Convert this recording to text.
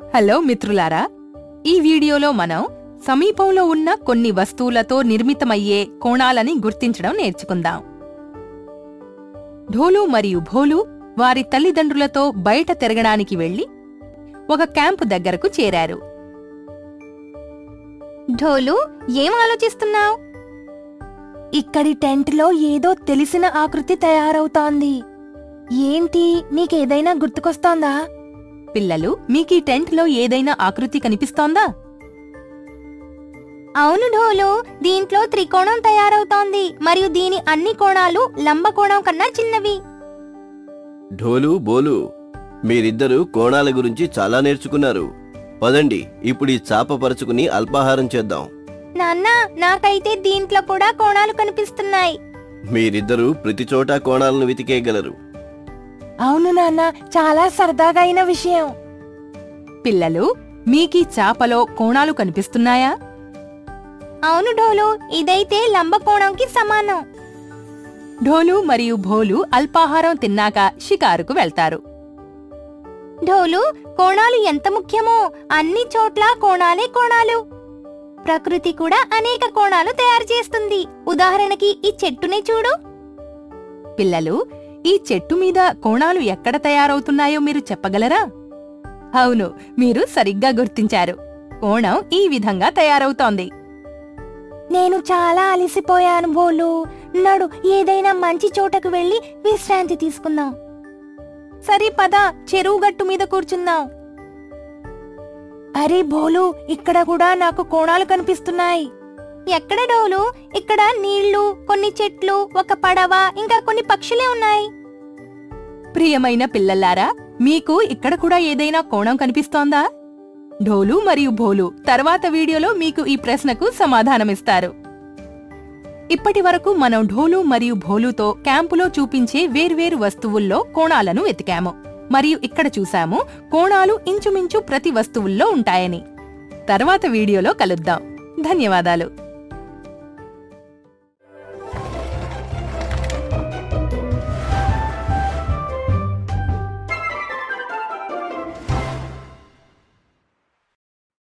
hello మిత్రులారా ఈ వీడియోలో మనం సమీపంలో ఉన్న కొన్ని వస్తువులతో నిర్మితమయ్యే కోణాలని గుర్తించడం నేర్చుకుందాం ఢోలు మరియు భోలు వారి తల్లిదండ్రులతో బయట తిరగడానికి వెళ్లి ఒక క్యాంపు దగ్గరకు చేరారు ఢోలు ఏం ఆలోచిస్తున్నావు ఇక్కడి టెంట్లో ఏదో తెలిసిన ఆకృతి తయారవుతోంది ఏంటి నీకేదైనా గుర్తుకొస్తోందా పిల్లలు మీకీ టెంట్లో ఏదైనా ఆకృతి కనిపిస్తోందా అవును ఢోలు దీంట్లో త్రికోణం తయారవుతోంది మరియు దీని అన్ని కోణాలు లంబకోణం కన్నా చిన్నవి ఢోలు బోలు మీరిద్దరూ కోణాల గురించి చాలా నేర్చుకున్నారు పదండి ఇప్పుడు ఈ చాప పరుచుకుని అల్పాహారం చేద్దాం నాన్న నాకైతే దీంట్లో కూడా కోణాలు కనిపిస్తున్నాయి మీరిద్దరూ ప్రతి చోట కోణాలను వెతికేయగలరు అవును నాన్న చాలా సరదాగా అయిన విషయం పిల్లలు మీకీ చాపలో కోణాలు కనిపిస్తున్నాయా అవును ఢోలు ఇదైతే లంబకోణంకి సమానం ఢోలు మరియు భోలు అల్పాహారం తిన్నాక షికారుకు వెళ్తారు ఢోలు కోణాలు ఎంత ముఖ్యమో అన్ని చోట్ల కోణాలే కోణాలు ప్రకృతి కూడా అనేక కోణాలు తయారు చేస్తుంది ఉదాహరణకి ఈ చెట్టుని చూడు పిల్లలు ఈ చెట్టు మీద కోణాలు ఎక్కడ తయారవుతున్నాయో మీరు చెప్పగలరా అవును మీరు సరిగ్గా గుర్తించారు కోణం ఈ విధంగా తయారవుతోంది నేను చాలా అలసిపోయాను బోలు నడు ఏదైనా మంచి చోటకు వెళ్లి విశ్రాంతి తీసుకుందాం సరే పద చెరువు గట్టు మీద కూర్చుందాం అరే బోలు ఇక్కడ కూడా నాకు కోణాలు కనిపిస్తున్నాయి ఎక్కడ డోలు ఇక్కడ నీళ్లు కొన్ని చెట్లు ఒక పడవ ఇంకా కొన్ని పక్షులే ఉన్నాయి ప్రియమైన పిల్లల్లారా మీకు ఇక్కడ కూడా ఏదైనా కోణం కనిపిస్తోందా ఢోలు మరియు భోలు తర్వాత వీడియోలో మీకు ఈ ప్రశ్నకు సమాధానమిస్తారు ఇప్పటి వరకు మనం ఢోలు మరియు భోలుతో క్యాంపులో చూపించే వేర్వేరు వస్తువుల్లో కోణాలను వెతికాము మరియు ఇక్కడ చూశాము కోణాలు ఇంచుమించు ప్రతి వస్తువుల్లో ఉంటాయని తర్వాత వీడియోలో కలుద్దాం ధన్యవాదాలు